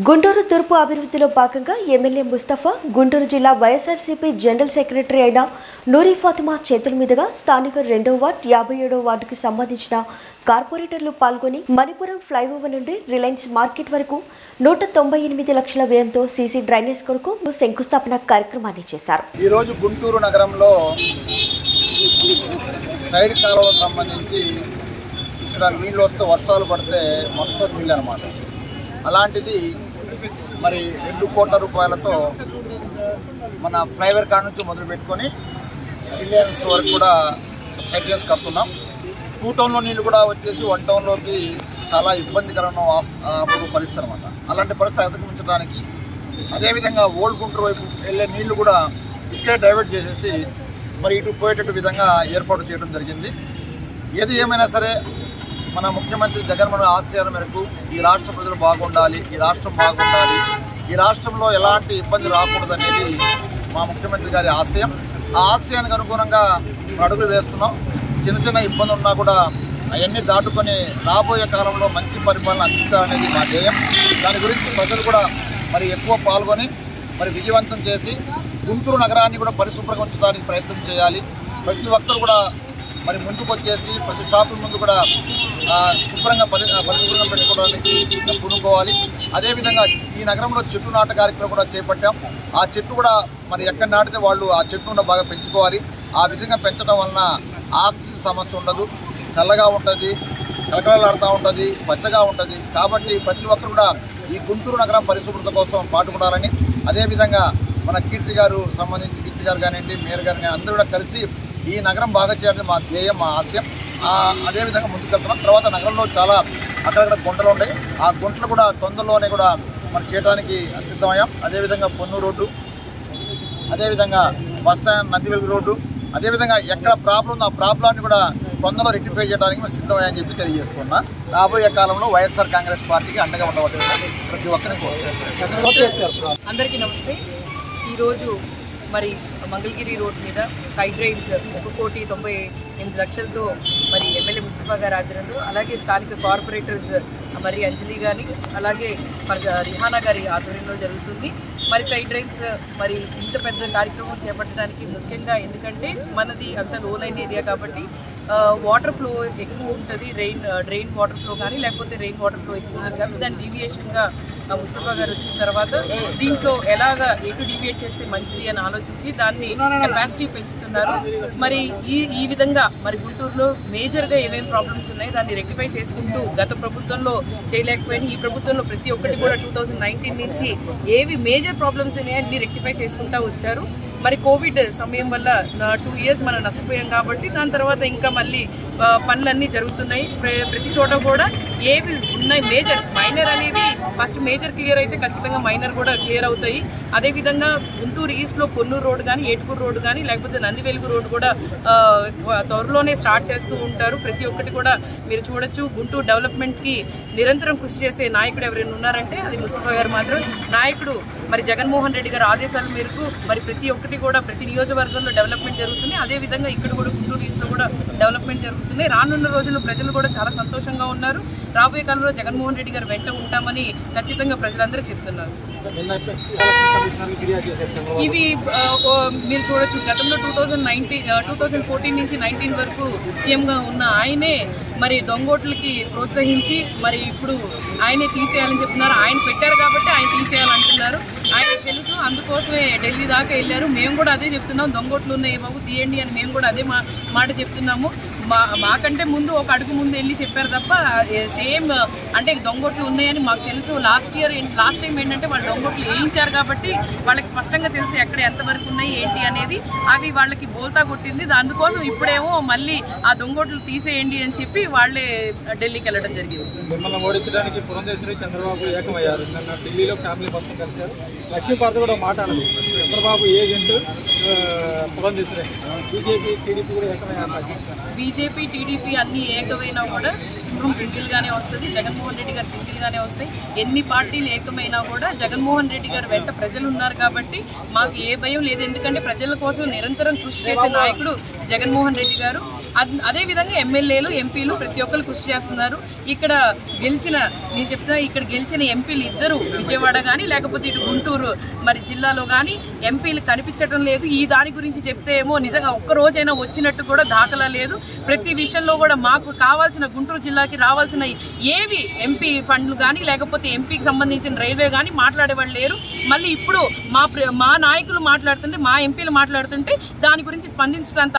గుంటూరు తూర్పు అభివృద్ధిలో భాగంగా ఎమ్మెల్యే ముస్తఫా గుంటూరు జిల్లా వైఎస్ఆర్సీపీ జనరల్ సెక్రటరీ అయిన నూరి ఫాతిమా చేతుల మీదుగా స్థానిక రెండో వార్డ్ యాభై ఏడో వార్డుకి సంబంధించిన కార్పొరేటర్లు పాల్గొని మణిపురం ఫ్లైఓవర్ నుండి రిలయన్స్ మార్కెట్ వరకు నూట తొంభై ఎనిమిది లక్షల వ్యయంతో సీసీ డ్రైనేజ్ కొరకు శంకుస్థాపన కార్యక్రమాన్ని చేశారు ఈరోజు గుంటూరు నగరంలో సైడ్ కాలువలకు సంబంధించి ఇక్కడ నీళ్ళు వస్తే వర్షాలు పడితే మొత్తం నీళ్ళు అనమాట అలాంటిది మరి రెండు కోట్ల రూపాయలతో మన ఫ్లైఓవర్ కాడ నుంచి మొదలు పెట్టుకొని రిలయన్స్ వరకు కూడా సైడ్ డ్రైన్స్ కడుతున్నాం టూ టౌన్లో నీళ్ళు కూడా వచ్చేసి వన్ టౌన్లోకి చాలా ఇబ్బందికరమైన వాస్- ఆ, అప్పుడు పరిస్థితి అనమాట అలాంటి పరిస్థితి అధిగమించడానికి అదేవిధంగా ఓల్డ్ గుంటూరు వైపు వెళ్ళే నీళ్లు కూడా ఇక్కడే డైవర్ట్ చేసేసి మరి ఇటు పోయేటట్టు విధంగా ఏర్పాటు చేయడం జరిగింది ఏది ఏమైనా సరే మన ముఖ్యమంత్రి జగన్మోహన్ ఆశయాల మేరకు ఈ రాష్ట్ర ప్రజలు బాగుండాలి ఈ రాష్ట్రం బాగుండాలి ఈ రాష్ట్రంలో ఎలాంటి ఇబ్బంది రాకూడదు అనేది మా ముఖ్యమంత్రి గారి ఆశయం ఆ ఆశయానికి అనుగుణంగా మనం అడుగులు వేస్తున్నాం చిన్న చిన్న ఇబ్బందులు ఉన్నా కూడా అవన్నీ దాటుకొని రాబోయే కాలంలో మంచి పరిపాలన అందించాలనేది మా ధ్యేయం దాని గురించి ప్రజలు కూడా మరి ఎక్కువ పాల్గొని మరి విజయవంతం చేసి గుంటూరు నగరాన్ని కూడా పరిశుభ్రంగా ఉంచడానికి ప్రయత్నం చేయాలి ప్రతి ఒక్కరు కూడా మరి ముందుకు వచ్చేసి ప్రతి షాపుల ముందు కూడా ఆ, శుభ్రంగా పరి ఆ, పరిశుభ్రంగా పెట్టుకోవడానికి పూనుకోవాలి అదేవిధంగా ఈ నగరంలో చెట్టు నాట కార్యక్రమం కూడా చేపట్టాం ఆ చెట్టు కూడా మరి ఎక్కడ నాటితే వాళ్ళు ఆ చెట్టును కూడా బాగా పెంచుకోవాలి ఆ విధంగా పెంచడం వలన ఆక్సిజన్ సమస్య ఉండదు చల్లగా ఉంటుంది కలకలలాడుతూ ఉంటుంది పచ్చగా ఉంటుంది కాబట్టి ప్రతి ఒక్కరు కూడా ఈ గుంటూరు నగరం పరిశుభ్రత కోసం పాటుపడాలని అదేవిధంగా మన కీర్తి గారు సంబంధించి కీర్తి గారు కానివ్వండి మేయర్ గారు కానీ అందరూ కూడా కలిసి ఈ నగరం బాగా చేయాలని మా ధ్యేయం మా ఆశయం ఆ, అదేవిధంగా ముందుకెళ్తున్నాం తర్వాత నగరంలో చాలా అక్కడక్కడ గుంటలు ఉన్నాయి ఆ గుంటలు కూడా తొందరలోనే కూడా మనం చేయడానికి సిద్ధమయ్యాం అదేవిధంగా పొన్ను రోడ్డు అదేవిధంగా బస్ స్టాండ్ నందివెలుగు రోడ్డు అదేవిధంగా ఎక్కడ ప్రాబ్లం ఉందో ఆ ప్రాబ్లాన్ని కూడా తొందరలో రెక్టిఫై చేయడానికి మేము సిద్ధమయ్యని చెప్పి తెలియజేస్తున్నా రాబోయే కాలంలో వైఎస్ఆర్ కాంగ్రెస్ పార్టీకి అండగా ఉండవలసిందని ప్రతి ఒక్కరిని కోరుతున్నాను అందరికీ నమస్తే ఈరోజు మరి మంగళగిరి రోడ్ మీద సైడ్ డ్రైన్స్ ఒక కోటి తొంభై ఎనిమిది లక్షలతో మరి ఎమ్మెల్యే ముస్తఫా గారి ఆధ్వర్యంలో అలాగే స్థానిక కార్పొరేటర్స్ మరి అంజలి కానీ అలాగే మరి రిహానా గారి ఆధ్వర్యంలో జరుగుతుంది మరి సైడ్ డ్రైన్స్ మరి ఇంత పెద్ద కార్యక్రమం చేపట్టడానికి ముఖ్యంగా ఎందుకంటే మనది అంత లో లైన్ ఏరియా కాబట్టి వాటర్ ఫ్లో ఎక్కువ ఉంటుంది రెయిన్ డ్రైన్ వాటర్ ఫ్లో కానీ లేకపోతే రెయిన్ వాటర్ ఫ్లో ఎక్కువ ఉంటుంది కాబట్టి దాని డీవియేషన్గా ముస్తఫా గారు వచ్చిన తర్వాత దీంట్లో ఎలాగా ఎటు డీవియేట్ చేస్తే మంచిది అని ఆలోచించి దాన్ని కెపాసిటీ పెంచుతున్నారు మరి ఈ ఈ విధంగా మరి గుంటూరులో మేజర్గా ఏమేం ప్రాబ్లమ్స్ ఉన్నాయి దాన్ని రెక్టిఫై చేసుకుంటూ గత ప్రభుత్వంలో చేయలేకపోయినా ఈ ప్రభుత్వంలో ప్రతి ఒక్కటి కూడా టూ థౌజండ్ నైన్టీన్ నుంచి ఏవి మేజర్ ప్రాబ్లమ్స్ ఉన్నాయో అన్ని రెక్టిఫై చేసుకుంటా వచ్చారు మరి కోవిడ్ సమయం వల్ల టూ ఇయర్స్ మనం నష్టపోయాం కాబట్టి దాని తర్వాత ఇంకా మళ్ళీ ఆ, పనులన్నీ జరుగుతున్నాయి ప్ర- ప్రతి చోట కూడా ఏవి ఉన్నాయి మేజర్ మైనర్ అనేవి ఫస్ట్ మేజర్ క్లియర్ అయితే ఖచ్చితంగా మైనర్ కూడా క్లియర్ అవుతాయి అదేవిధంగా గుంటూరు ఈస్ట్లో పొన్నూరు రోడ్ కానీ ఏటుకూరు రోడ్ కానీ లేకపోతే నందివెలుగు రోడ్ కూడా ఆ, త్వరలోనే స్టార్ట్ చేస్తూ ఉంటారు ప్రతి ఒక్కటి కూడా మీరు చూడొచ్చు గుంటూరు డెవలప్మెంట్కి నిరంతరం కృషి చేసే నాయకుడు ఎవరైనా ఉన్నారంటే అది ముస్తఫా గారు మాత్రం నాయకుడు మరి జగన్మోహన్ రెడ్డి గారి ఆదేశాల మేరకు మరి ప్రతి ఒక్కటి కూడా ప్రతి నియోజకవర్గంలో డెవలప్మెంట్ జరుగుతుంది అదేవిధంగా ఇక్కడ కూడా గుంటూరు ఈస్ట్లో కూడా డెవలప్మెంట్ జరుగుతుంది రానున్న రోజుల్లో ప్రజలు కూడా చాలా సంతోషంగా ఉన్నారు రాబోయే కాలంలో జగన్మోహన్ రెడ్డి గారు వెంట ఉంటామని ఖచ్చితంగా ప్రజలందరూ చెప్తున్నారు ఇవి ఆ, ఓ, మీరు చూడొచ్చు గతంలో two thousand nineteen two thousand fourteen నుంచి నైన్టీన్ వరకు సీఎంగా ఉన్న ఆయనే మరి దొంగోట్లకి ప్రోత్సహించి మరి ఇప్పుడు ఆయనే తీసేయాలని చెప్తున్నారు ఆయన పెట్టారు కాబట్టి ఆయన తీసేయాలంటున్నారు ఆయనకు తెలుసు అందుకోసమే ఢిల్లీ దాకా వెళ్ళారు మేము కూడా అదే చెప్తున్నాం దొంగోట్లు ఉన్నాయి బాబు తీయండి అని మేము కూడా అదే మా మాట చెప్తున్నాము మా మాకంటే ముందు ఒక అడుగు ముందు వెళ్ళి చెప్పారు తప్ప సేమ్ అంటే దొంగొట్లు ఉన్నాయని మాకు తెలుసు లాస్ట్ ఇయర్ లాస్ట్ టైం ఏంటంటే వాళ్ళు దొంగొట్లు వేయించారు కాబట్టి వాళ్ళకి స్పష్టంగా తెలుసు ఎక్కడ ఎంతవరకు ఉన్నాయి ఏంటి అనేది అవి వాళ్ళకి బోల్తా కొట్టింది అందుకోసం ఇప్పుడేమో మళ్ళీ ఆ దొంగొట్లు తీసేయండి అని చెప్పి వాళ్ళే ఢిల్లీకి వెళ్ళడం జరిగింది మిమ్మల్ని ఓడించడానికి పురంధేశ్వరి చంద్రబాబు ఏకమయ్యారు నిన్న ఢిల్లీలో ఫ్యామిలీ మొత్తం కలిశారు లక్ష్మీపార్త కూడా మాట్లాడదు చంద్రబాబు ఏజెంట్ ఆ, పురంధేశ్వరి బీజేపీ టీడీపీ కూడా ఏకమయ్యారు బీజేపీ టీడీపీ అన్ని ఏకమైనా కూడా సింహం సింగిల్ గానే వస్తుంది జగన్మోహన్ రెడ్డి గారు సింగిల్ గానే వస్తాయి ఎన్ని పార్టీలు ఏకమైనా కూడా జగన్మోహన్ రెడ్డి గారు వెంట ప్రజలు ఉన్నారు కాబట్టి మాకు ఏ భయం లేదు ఎందుకంటే ప్రజల కోసం నిరంతరం కృషి చేసే నాయకుడు జగన్మోహన్ రెడ్డి గారు అద్- అదేవిధంగా ఎమ్మెల్యేలు ఎంపీలు ప్రతి ఒక్కరు కృషి చేస్తున్నారు ఇక్కడ గెలిచిన నేను చెప్తున్నా ఇక్కడ గెలిచిన ఎంపీలు ఇద్దరు విజయవాడ కానీ లేకపోతే ఇటు గుంటూరు మరి జిల్లాలో కానీ ఎంపీలు కనిపించడం లేదు ఈ దాని గురించి చెప్తే ఏమో నిజంగా ఒక్క రోజైనా వచ్చినట్టు కూడా దాఖలా లేదు ప్రతి విషయంలో కూడా మాకు కావాల్సిన గుంటూరు జిల్లాకి రావాల్సిన ఏవి ఎంపీ ఫండ్లు కానీ లేకపోతే ఎంపీకి సంబంధించిన రైల్వే కానీ మాట్లాడేవాళ్ళు లేరు మళ్ళీ ఇప్పుడు మా ప్ర- మా నాయకులు మాట్లాడుతుంటే మా ఎంపీలు మాట్లాడుతుంటే దాని గురించి స్పందించడానికి